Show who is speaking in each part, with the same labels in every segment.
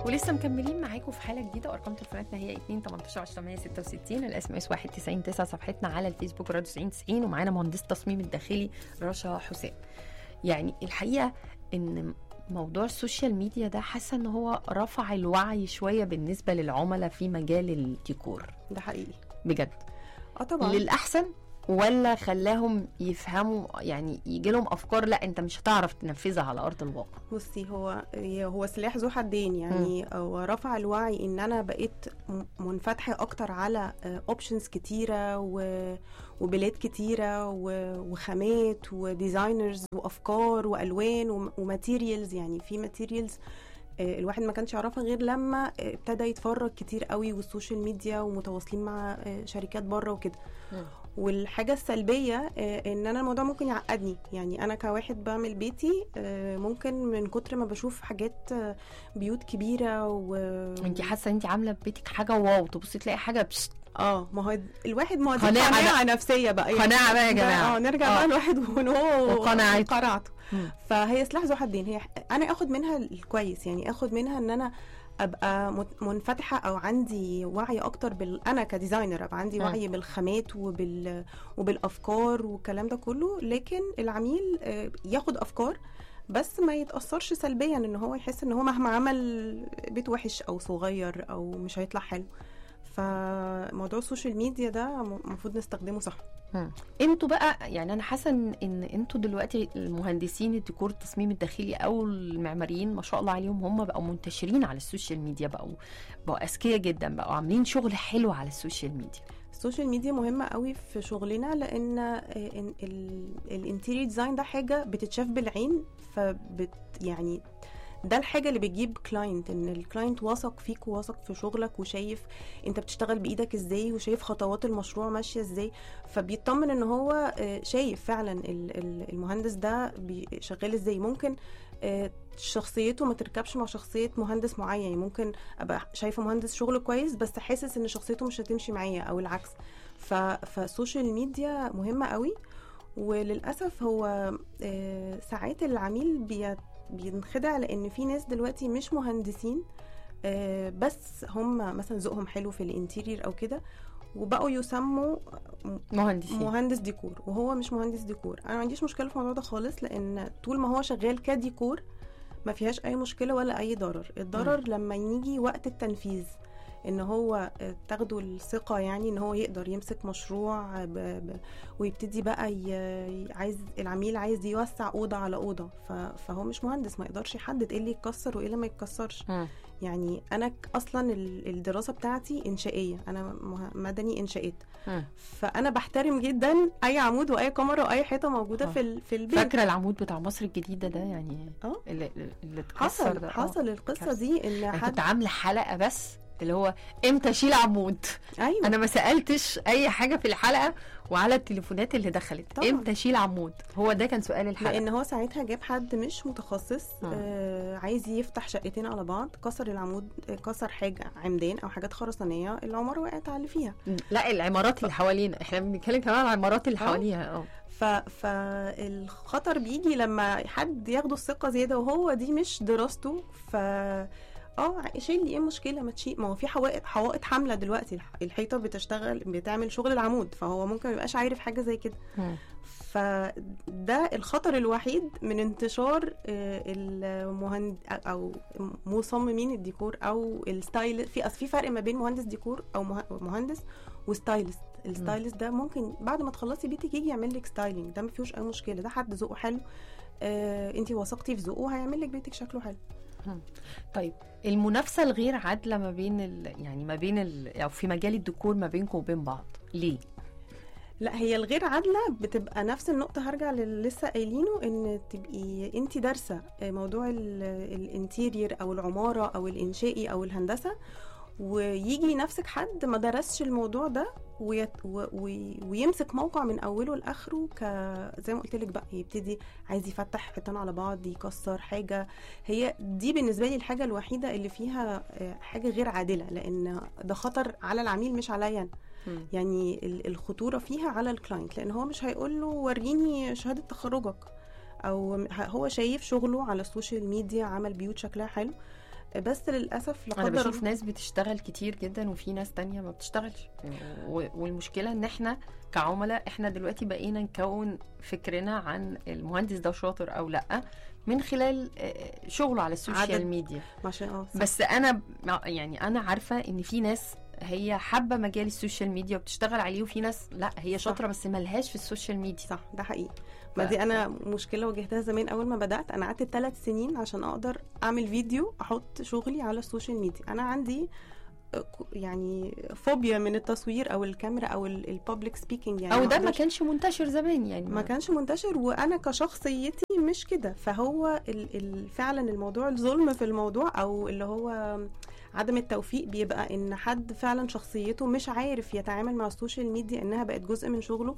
Speaker 1: ولسه مكملين معاكم في حاله جديده وارقام تليفوناتنا هي 2 18 10 166 الاس ام اس 199 9 صفحتنا على الفيسبوك راديو 90 90 ومعانا مهندس التصميم الداخلي رشا حسام يعني الحقيقه ان موضوع السوشيال ميديا ده حاسه ان هو رفع الوعي شويه بالنسبه للعملاء في مجال الديكور
Speaker 2: ده حقيقي
Speaker 1: بجد
Speaker 2: اه طبعا
Speaker 1: للاحسن ولا خلاهم يفهموا يعني يجي لهم افكار لا انت مش هتعرف تنفذها على ارض الواقع
Speaker 2: بصي هو هو سلاح ذو حدين يعني هو رفع الوعي ان انا بقيت م- منفتحه اكتر على اوبشنز كتيره و- وبلاد كتيره و- وخامات وديزاينرز وافكار والوان وماتيريالز يعني في ماتيريالز الواحد ما كانش يعرفها غير لما ابتدى يتفرج كتير قوي والسوشيال ميديا ومتواصلين مع شركات بره وكده
Speaker 1: مم.
Speaker 2: والحاجة السلبية آه، ان انا الموضوع ممكن يعقدني يعني انا كواحد بعمل بيتي آه، ممكن من كتر ما بشوف حاجات آه، بيوت كبيرة و
Speaker 1: انت حاسه انت عامله ببيتك حاجه واو تبصي تلاقي حاجه بشت
Speaker 2: اه ما هو الواحد ما هو دي
Speaker 1: قناعة
Speaker 2: قناعة نفسية بقى
Speaker 1: قناعة بقى يا
Speaker 2: ده-
Speaker 1: جماعة.
Speaker 2: اه نرجع
Speaker 1: آه.
Speaker 2: بقى الواحد وان هو
Speaker 1: وقناعته.
Speaker 2: قناعته
Speaker 1: مم.
Speaker 2: فهي سلاح ذو حدين هي انا اخد منها الكويس يعني اخد منها ان انا ابقى مت- منفتحه او عندي وعي اكتر بال... انا كديزاينر ابقى عندي
Speaker 1: مم.
Speaker 2: وعي بالخامات وبال... وبالافكار والكلام ده كله لكن العميل آه، ياخد افكار بس ما يتاثرش سلبيا ان هو يحس ان هو مهما عمل بيت وحش او صغير او مش هيطلع حلو فموضوع السوشيال ميديا ده المفروض نستخدمه صح
Speaker 1: مم. انتوا بقى يعني انا حاسه ان ان انتوا دلوقتي المهندسين الديكور التصميم الداخلي او المعماريين ما شاء الله عليهم هم بقوا منتشرين على السوشيال ميديا بقوا بقوا اذكياء جدا بقوا عاملين شغل حلو على السوشيال ميديا
Speaker 2: السوشيال ميديا مهمة قوي في شغلنا لأن الانتيريور ديزاين ده حاجة بتتشاف بالعين فبت يعني ده الحاجة اللي بتجيب كلاينت ان الكلاينت واثق فيك وواثق في شغلك وشايف انت بتشتغل بايدك ازاي وشايف خطوات المشروع ماشية ازاي فبيطمن ان هو آه، شايف فعلا ال- ال- المهندس ده بي- شغال ازاي ممكن آه، شخصيته ما تركبش مع شخصية مهندس معين يعني ممكن ابقى شايفة مهندس شغله كويس بس حاسس ان شخصيته مش هتمشي معايا او العكس ف... فالسوشيال ميديا مهمة قوي وللأسف هو آه، ساعات العميل بي... بينخدع لأن في ناس دلوقتي مش مهندسين آه، بس هم مثلا ذوقهم حلو في الانتيرير أو كده وبقوا يسموا
Speaker 1: مهندسين
Speaker 2: مهندس ديكور وهو مش مهندس ديكور انا ما عنديش مشكله في الموضوع ده خالص لان طول ما هو شغال كديكور ما فيهاش اي مشكله ولا اي ضرر الضرر لما يجي وقت التنفيذ ان هو آه، تاخده الثقه يعني ان هو يقدر يمسك مشروع ب... ب... ويبتدي بقى ي... عايز العميل عايز يوسع اوضه على اوضه ف... فهو مش مهندس ما يقدرش يحدد ايه اللي يتكسر وايه اللي ما يتكسرش
Speaker 1: مم.
Speaker 2: يعني انا ك- اصلا ال- الدراسه بتاعتي انشائيه انا مه- مدني انشاءات
Speaker 1: مم.
Speaker 2: فانا بحترم جدا اي عمود واي كاميرا واي حيطه موجوده
Speaker 1: آه.
Speaker 2: في ال- في البيت
Speaker 1: فاكره العمود بتاع مصر الجديده ده يعني
Speaker 2: اه
Speaker 1: اللي, اللي اتكسر
Speaker 2: حصل
Speaker 1: ده آه.
Speaker 2: حصل القصه
Speaker 1: كارثة.
Speaker 2: دي ان
Speaker 1: انا كنت
Speaker 2: حد
Speaker 1: عامله حلقه بس اللي هو امتى اشيل عمود
Speaker 2: ايوه
Speaker 1: انا ما سالتش اي حاجه في الحلقه وعلى التليفونات اللي دخلت
Speaker 2: طبعاً.
Speaker 1: امتى اشيل عمود هو ده كان سؤال الحلقه
Speaker 2: لان هو ساعتها جاب حد مش متخصص
Speaker 1: آه.
Speaker 2: آه عايز يفتح شقتين على بعض كسر العمود آه، كسر حاجه عمدان او حاجات خرسانيه العماره وقعت على اللي فيها
Speaker 1: لا العمارات اللي حوالينا احنا بنتكلم كمان عن العمارات اللي
Speaker 2: آه.
Speaker 1: حواليها اه
Speaker 2: ف... فالخطر بيجي لما حد ياخده الثقه زياده وهو دي مش دراسته ف اه شيل ايه المشكله ما تشيل ما هو في حوائط حوائط حامله دلوقتي الح- الحيطه بتشتغل بتعمل شغل العمود فهو ممكن ما يبقاش عارف حاجه زي كده
Speaker 1: مم.
Speaker 2: فده الخطر الوحيد من انتشار آه، المهند او مصممين الديكور او الستايل في اصل في فرق ما بين مهندس ديكور او مه- مهندس وستايلست الستايلست ده ممكن بعد ما تخلصي بيتك يجي يعمل لك ستايلينج ده ما فيهوش اي مشكله ده حد ذوقه حلو آه انت وثقتي في ذوقه هيعمل لك بيتك شكله حلو
Speaker 1: طيب المنافسه الغير عادله ما بين ال... يعني ما بين ال... او في مجال الديكور ما بينكم وبين بعض ليه
Speaker 2: لا هي الغير عادله بتبقى نفس النقطه هرجع للي لسه قايلينه ان تبقي انت دارسه موضوع ال- الانتيرير او العماره او الانشائي او الهندسه ويجي نفسك حد ما درسش الموضوع ده ويت و و ويمسك موقع من اوله لاخره ك زي ما قلت لك بقى يبتدي عايز يفتح حيطان على بعض يكسر حاجه هي دي بالنسبه لي الحاجه الوحيده اللي فيها آه، حاجه غير عادله لان ده خطر على العميل مش عليا أنا.
Speaker 1: مم.
Speaker 2: يعني ال- الخطوره فيها على الكلاينت لان هو مش هيقول له وريني شهاده تخرجك او ه- هو شايف شغله على السوشيال ميديا عمل بيوت شكلها حلو بس للاسف لا
Speaker 1: انا
Speaker 2: قدر
Speaker 1: بشوف
Speaker 2: الله
Speaker 1: ناس بتشتغل كتير جدا وفي ناس تانية ما بتشتغلش و- والمشكله ان احنا كعملاء احنا دلوقتي بقينا نكون فكرنا عن المهندس ده شاطر او لا من خلال آه، شغله على السوشيال
Speaker 2: عدد.
Speaker 1: ميديا
Speaker 2: عشان اه صح.
Speaker 1: بس انا ب- يعني انا عارفه ان في ناس هي حابه مجال السوشيال ميديا وبتشتغل عليه وفي ناس لا هي
Speaker 2: صح.
Speaker 1: شاطره بس ملهاش في السوشيال ميديا
Speaker 2: صح ده حقيقي ما
Speaker 1: ف-
Speaker 2: دي انا مشكله واجهتها زمان اول ما بدات انا قعدت ثلاث سنين عشان اقدر اعمل فيديو احط شغلي على السوشيال ميديا انا عندي آه، يعني فوبيا من التصوير او الكاميرا او البابليك سبيكينج يعني
Speaker 1: او ده
Speaker 2: أقدرش-
Speaker 1: ما كانش منتشر زمان يعني
Speaker 2: ما كانش منتشر وانا كشخصيتي مش كده فهو ال ال فعلا الموضوع الظلم في الموضوع او اللي هو عدم التوفيق بيبقى ان حد فعلا شخصيته مش عارف يتعامل مع السوشيال ميديا انها بقت جزء من شغله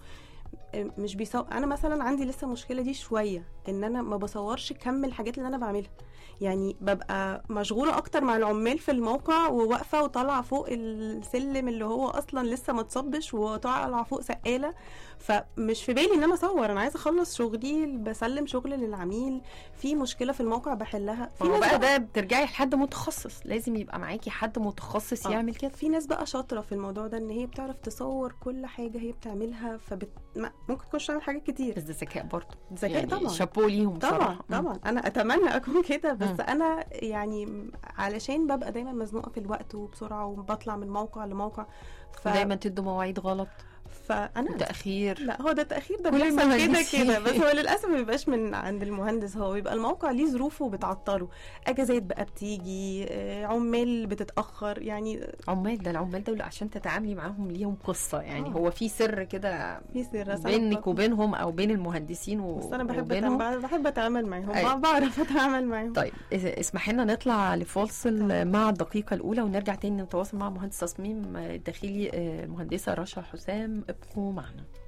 Speaker 2: مش بيصور انا مثلا عندي لسه المشكله دي شويه ان انا ما بصورش كم الحاجات اللي انا بعملها يعني ببقى مشغوله اكتر مع العمال في الموقع وواقفه وطالعه فوق السلم اللي هو اصلا لسه ما اتصبش وطالعه فوق سقاله فمش في بالي ان انا اصور انا عايزه اخلص شغلي بسلم شغل للعميل في مشكله في الموقع بحلها في
Speaker 1: هو
Speaker 2: ناس
Speaker 1: بقى
Speaker 2: بقى
Speaker 1: ده بترجعي لحد متخصص لازم يبقى معاكي حد متخصص
Speaker 2: آه.
Speaker 1: يعمل كده
Speaker 2: في ناس بقى شاطره في الموضوع ده ان هي بتعرف تصور كل حاجه هي بتعملها فبت... ما- ممكن تكون تعمل حاجات كتير
Speaker 1: بس ده ذكاء برضه
Speaker 2: ذكاء
Speaker 1: يعني
Speaker 2: طبعا
Speaker 1: شابوه ليهم
Speaker 2: طبعا
Speaker 1: بصراحه مم.
Speaker 2: طبعا انا اتمنى اكون كده بس
Speaker 1: مم.
Speaker 2: انا يعني علشان ببقى دايما مزنوقه في الوقت وبسرعه وبطلع من موقع لموقع ف...
Speaker 1: دايما تدوا مواعيد غلط
Speaker 2: فانا
Speaker 1: تاخير
Speaker 2: لا هو ده التأخير ده
Speaker 1: كل
Speaker 2: بيحصل كده
Speaker 1: المهندسين.
Speaker 2: كده بس هو للأسف ما بيبقاش من عند المهندس هو بيبقى الموقع ليه ظروفه بتعطله أجازات بقى بتيجي آه، عمال بتتأخر يعني
Speaker 1: عمال ده العمال دول عشان تتعاملي معاهم ليهم قصه يعني
Speaker 2: آه.
Speaker 1: هو في سر كده
Speaker 2: في سر بس أنا
Speaker 1: بينك
Speaker 2: ب-
Speaker 1: وبينهم او بين المهندسين و-
Speaker 2: بس أنا بحب
Speaker 1: وبينهم
Speaker 2: أتعامل بحب أتعامل معاهم
Speaker 1: أيوة.
Speaker 2: بعرف أتعامل معاهم
Speaker 1: طيب إذا- اسمحي لنا نطلع لفاصل مع الدقيقة الأولى ونرجع تاني نتواصل مع مهندس تصميم داخلي آه، المهندسة رشا حسام ابقوا معنا